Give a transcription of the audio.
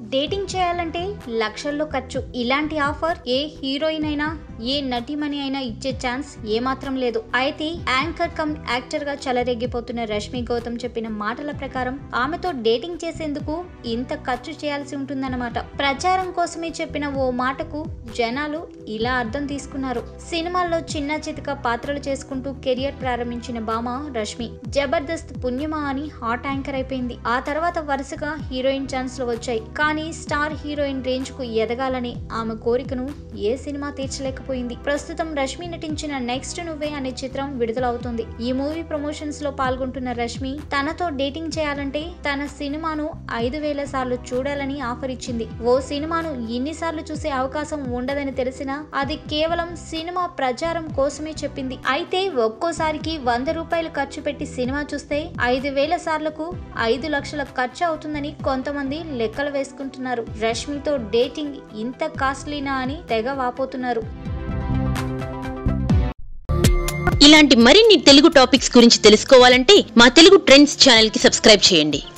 dating చేయాలంటే లక్షల్లో ఖర్చు ఇలాంటి ఆఫర్ ఏ హీరోయిన్ అయినా ఏ నటిమణి అయినా ఇచ్చే ఛాన్స్ ఏమాత్రం లేదు అయితే యాంకర్ కమ్ యాక్టర్ గా చెలరేగిపోతున్న రష్మి గౌతమ్ చెప్పిన మాటల ప్రకారం ఆమెతో డేటింగ్ చేసేందుకు ఇంత ఖర్చు చేయాల్సి ఉంటుందన్నమాట ప్రచారం కోసమే చెప్పిన ఓ మాటకు జనాలు ఇలా అర్థం తీసుకున్నారు సినిమాల్లో చిన్న చితక పాత్రలు చేసుకుంటూ కెరియర్ ప్రారంభించిన భామ రష్మి జబర్దస్త్ పుణ్యమా అని హాట్ యాంకర్ అయిపోయింది ఆ తర్వాత వరుసగా హీరోయిన్ ఛాన్స్ లో వచ్చాయి కానీ స్టార్ హీరోయిన్ రేంజ్ కు ఎదగాలని ఆమె కోరికను ఏ సినిమా తీర్చలేకపోయింది ప్రస్తుతం రష్మి నటించిన నెక్స్ట్ నువ్వే అనే చిత్రం విడుదలవుతుంది ఈ మూవీ ప్రమోషన్స్ లో పాల్గొంటున్న రష్మి తనతో డేటింగ్ చేయాలంటే తన సినిమాను ఐదు వేల సార్లు చూడాలని ఆఫర్ ఇచ్చింది ఓ సినిమాను ఎన్నిసార్లు చూసే అవకాశం ఉండదని తెలిసినా అది కేవలం సినిమా ప్రచారం కోసమే చెప్పింది అయితే ఒక్కోసారికి వంద రూపాయలు ఖర్చు పెట్టి సినిమా చూస్తే ఐదు వేల సార్లకు ఐదు లక్షల ఖర్చు అవుతుందని కొంతమంది లెక్కలు వేసుకుంటున్నారు రష్మితో డేటింగ్ ఇంత కాస్ట్లీనా అని తెగ వాపోతున్నారు ఇలాంటి మరిన్ని తెలుగు టాపిక్స్ గురించి తెలుసుకోవాలంటే మా తెలుగు ట్రెండ్స్ ఛానల్ కి సబ్స్క్రైబ్ చేయండి